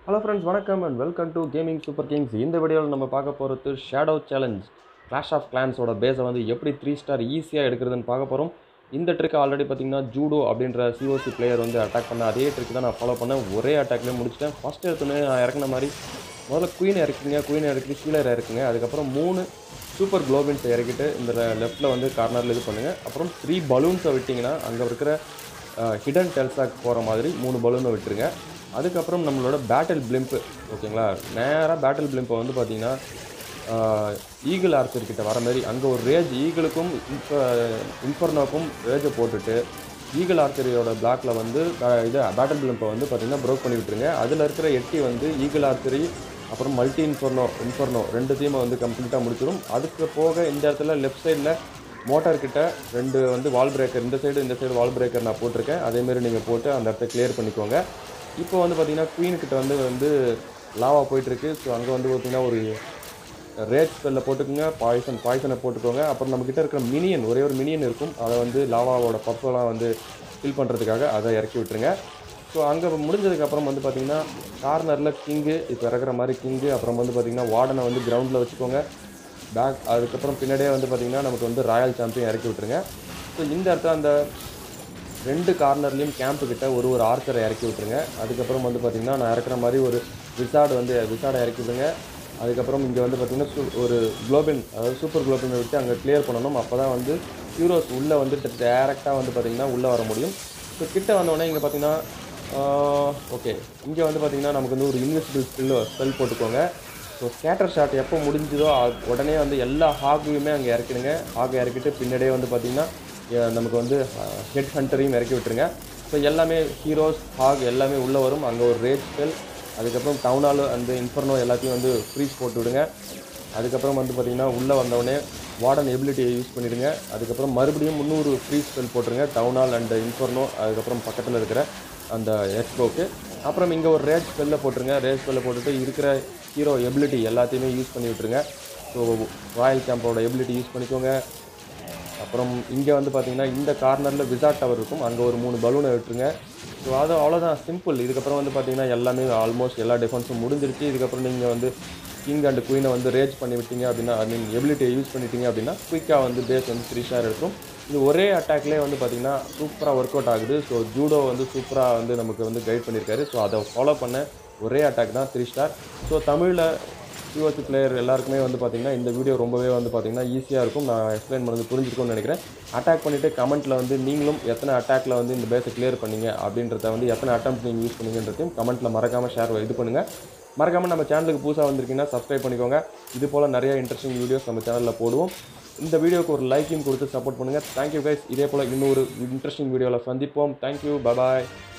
hello friends வணக்கம் and welcome to gaming super kings இந்த வீடியோவில் நம்ம பார்க்க போகிறது ஷேடோ சேலஞ்ச் கிளாஷ் ஆஃப் கிளான்ஸோட பேஸை வந்து எப்படி த்ரீ ஸ்டார் ஈஸியாக எடுக்கிறதுன்னு பார்க்க போகிறோம் இந்த ட்ரிக் ஆல்ரெடி பார்த்தீங்கன்னா ஜூடோ அப்படின்ற சிஓசி பிளேயர் வந்து அட்டாக் பண்ண அதே ட்ரிக் தான் நான் ஃபாலோ பண்ணேன் ஒரே அட்டாக்லேயே முடிச்சிட்டேன் ஃபஸ்ட் எடுத்தோன்னே நான் இறக்குன மாதிரி முதல்ல குயின் இறக்குங்க குயின் இறக்கி ஹீலர் இறக்குங்க அதுக்கப்புறம் மூணு சூப்பர் குளோபின்ஸை இறக்கிட்டு இந்த லெஃப்ட்டில் வந்து கார்னரில் இது பண்ணுங்கள் அப்புறம் த்ரீ பலூன்ஸை விட்டிங்கன்னா அங்கே இருக்கிற ஹிடன் டெல்சாக் போகிற மாதிரி மூணு பலூனை விட்டுருங்க அதுக்கப்புறம் நம்மளோட பேட்டில் பிளிம்ப்பு ஓகேங்களா நேராக பேட்டில் பிளிம்பை வந்து பார்த்தீங்கன்னா ஈகிள் ஆர்ச்சர் கிட்ட வர மாதிரி அங்கே ஒரு ரேஜ் ஈகிளுக்கும் இப்போ இன்ஃபர்னோக்கும் ரேஜை போட்டுட்டு ஈகிள் ஆர்ச்சரியோட பிளாக்ல வந்து அஹ், இது பேட்டில் பிளிம்பை வந்து பார்த்தீங்கன்னா ப்ரோக் பண்ணி விட்டுருங்க அதில் இருக்கிற எட்டி வந்து ஈகிள் ஆர்ச்சரி அப்புறம் மல்டி இன்ஃபர்னோ இன்ஃபர்னோ ரெண்டு தீமை வந்து கம்ப்ளீட்டாக முடிச்சிடும் அதுக்கு போக இந்த இடத்துல லெஃப்ட் சைடில் மோட்டார் கிட்ட ரெண்டு வந்து வால் பிரேக்கர் இந்த சைடு இந்த சைடு வால் பிரேக்கர் நான் போட்டிருக்கேன் அதேமாரி நீங்கள் போட்டு அந்த இடத்த கிளியர் பண்ணிக்கோங்க இப்போ வந்து பார்த்தீங்கன்னா குயின் கிட்ட வந்து வந்து லாவா போயிட்டுருக்கு ஸோ அங்கே வந்து பார்த்தீங்கன்னா ஒரு ரேட் ஸ்பெல்ல போட்டுக்கோங்க பாய்சன் பாய்சனை போட்டுக்கோங்க அப்புறம் நம்மக்கிட்ட இருக்கிற மினியன் ஒரே ஒரு மினியன் இருக்கும் அதை வந்து லாவாவோட பப்பெல்லாம் வந்து ஃபில் பண்ணுறதுக்காக அதை இறக்கி விட்டுருங்க ஸோ அங்கே முடிஞ்சதுக்கப்புறம் வந்து பார்த்தீங்கன்னா கார்னரில் கிங்கு இப்போ இறக்குற மாதிரி கிங்கு அப்புறம் வந்து பார்த்தீங்கன்னா வார்டனை வந்து கிரவுண்டில் வச்சுக்கோங்க பேக் அதுக்கப்புறம் பின்னாடியே வந்து பார்த்தீங்கன்னா நமக்கு வந்து ராயல் சாம்பியன் இறக்கி விட்டுருங்க ஸோ இந்த இடத்துல அந்த ரெண்டு கார்னர்லேயும் கேம்ப்பு கிட்ட ஒரு ஒரு ஆர்ச்சரை இறக்கி விட்டுருங்க அதுக்கப்புறம் வந்து பார்த்திங்கன்னா நான் இறக்குற மாதிரி ஒரு விசார்டு வந்து விசார்டை இறக்கி விடுங்க அதுக்கப்புறம் இங்கே வந்து பார்த்திங்கன்னா சு ஒரு குளோபின் அதாவது சூப்பர் குளோபினை விட்டு அங்கே கிளியர் பண்ணணும் அப்போ தான் வந்து ஹீரோஸ் உள்ளே வந்து டேரெக்டாக வந்து பார்த்திங்கன்னா உள்ளே வர முடியும் ஸோ கிட்ட வந்தோடனே இங்கே பார்த்தீங்கன்னா ஓகே இங்கே வந்து பார்த்திங்கன்னா நமக்கு வந்து ஒரு இன்வெஸ்டிபிள் ஸ்கில் ஸ்பெல் போட்டுக்கோங்க ஸோ ஸ்கேட்டர் ஷாட் எப்போ முடிஞ்சுதோ அது உடனே வந்து எல்லா ஹாகையுமே அங்கே இறக்கிடுங்க ஹாகை இறக்கிட்டு பின்னாடியே வந்து பார்த்திங்கன்னா அஹ் நமக்கு வந்து ஹெட் ஹண்டரையும் இறக்கி விட்டுருங்க ஸோ எல்லாமே ஹீரோஸ் ஹாக் எல்லாமே உள்ளே வரும் அங்கே ஒரு ரேட் ஸ்பெல் அதுக்கப்புறம் டவுனால் அந்த இன்ஃபர்னோ எல்லாத்தையும் வந்து ஃப்ரீஸ் போட்டு விடுங்க அதுக்கப்புறம் வந்து பார்த்திங்கன்னா உள்ளே வந்தவுடனே வார்டன் எபிலிட்டியை யூஸ் பண்ணிடுங்க அதுக்கப்புறம் மறுபடியும் முந்நூறு ஃப்ரீ ஸ்பெல் போட்டுருங்க டவுனால் அண்ட் இன்ஃபர்னோ அதுக்கப்புறம் பக்கத்தில் இருக்கிற அந்த எக்ஸ்போக்கு அப்புறம் இங்கே ஒரு ரேட் ஸ்பெல்ல போட்டுருங்க ரேட் ஸ்பெல்ல போட்டுட்டு இருக்கிற ஹீரோ எபிலிட்டி எல்லாத்தையுமே யூஸ் பண்ணி விட்டுருங்க ஸோ ராயல் கேம்போட எபிலிட்டி யூஸ் பண்ணிக்கோங்க அப்புறம் இங்கே வந்து பார்த்தீங்கன்னா இந்த கார்னரில் விசாட் டவர் இருக்கும் அங்கே ஒரு மூணு பலூனை விட்டுருங்க ஸோ அது அவ்வளோதான் சிம்பிள் இதுக்கப்புறம் வந்து பார்த்தீங்கன்னா எல்லாமே ஆல்மோஸ்ட் எல்லா டிஃபென்ஸும் முடிஞ்சிருச்சு இதுக்கப்புறம் நீங்கள் வந்து கிங் அண்ட் குயினை வந்து ரேஜ் பண்ணி விட்டீங்க அப்படின்னா ஐ மீன் எபிலிட்டியை யூஸ் பண்ணிட்டீங்க அப்படின்னா குயிக்காக வந்து பேஸ் வந்து த்ரீ ஸ்டார் இருக்கும் இது ஒரே அட்டாக்லேயே வந்து பார்த்தீங்கன்னா சூப்பராக ஒர்க் அவுட் ஆகுது ஸோ ஜூடோ வந்து சூப்பராக வந்து நமக்கு வந்து கைட் பண்ணியிருக்காரு ஸோ அதை ஃபாலோ பண்ண ஒரே அட்டாக் தான் த்ரீ ஸ்டார் ஸோ தமிழில் சிஓசி பிளேயர் எல்லாருக்குமே வந்து பார்த்தீங்கன்னா இந்த வீடியோ ரொம்பவே வந்து பார்த்தீங்கன்னா ஈஸியாக இருக்கும் நான் எக்ஸ்பிளைன் பண்ணது புரிஞ்சுக்கணும்னு நினைக்கிறேன் அட்டாக் பண்ணிவிட்டு கமெண்ட்டில் வந்து நீங்களும் எத்தனை அட்டாக்ல வந்து இந்த பேஸை கிளியர் பண்ணீங்க அப்படின்றத வந்து எத்தனை அட்டம் நீங்கள் யூஸ் பண்ணீங்கன்றதையும் கமெண்ட்டில் மறக்காமல் ஷேர் இது பண்ணுங்கள் மறக்காமல் நம்ம சேனலுக்கு புதுசாக வந்திருக்கீங்கன்னா சப்ஸ்கிரைப் பண்ணிக்கோங்க இது போல் நிறைய இன்ட்ரெஸ்டிங் வீடியோஸ் நம்ம சேனலில் போடுவோம் இந்த வீடியோக்கு ஒரு லைக்கையும் கொடுத்து சப்போர்ட் பண்ணுங்கள் தேங்க்யூ கைஸ் இதே போல் இன்னொரு இன்ட்ரெஸ்டிங் வீடியோவில் சந்திப்போம் தேங்க்யூ பாய்